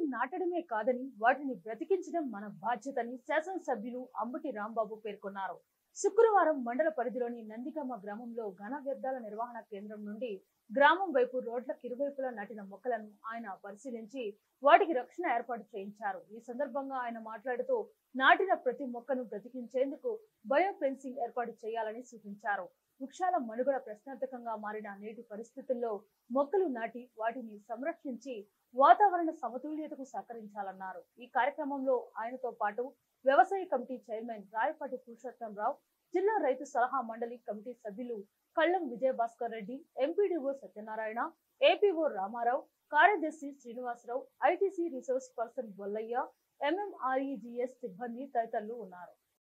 నాటడమే కాదని వాటిని బ్రతికించడం మన బాధ్యతని శాసనసభ్యులు అంబటి రాంబాబు పేర్కొన్నారు శుక్రవారం మండల పరిధిలోని నందికమ్మ గ్రామంలో ఘన వ్యర్థాల నిర్వహణ కేంద్రం నుండి గ్రామం వైపు రోడ్లకు ఇరువైపులా నాటిన మొక్కలను ఆయన పరిశీలించి వాటికి రక్షణ ఏర్పాటు చేయించారు ఈ సందర్భంగా ఆయన మాట్లాడుతూ నాటిన ప్రతి మొక్కను బ్రతికించేందుకు బయో ఫెన్సింగ్ ఏర్పాటు చేయాలని సూచించారు వృక్షాల మనుగడ ప్రశ్నార్థకంగా మారిన నేటి పరిస్థితుల్లో మొక్కలు నాటి వాటిని సంరక్షించి వాతావరణ సమతుల్యతకు సహకరించాలన్నారు ఈ కార్యక్రమంలో ఆయనతో పాటు వ్యవసాయ కమిటీ చైర్మన్ రాయపాటి పురుషోత్తంరావు జిల్లా రైతు సలహా మండలి కమిటీ సభ్యులు కళ్ళం విజయభాస్కర్ రెడ్డి ఎంపీడీఓ సత్యనారాయణ ఏపీఓ రామారావు కార్యదర్శి Srinivasarao ITC resource person Bollaiah MMREGS సిబ్బంది తదితరులు ఉన్నారు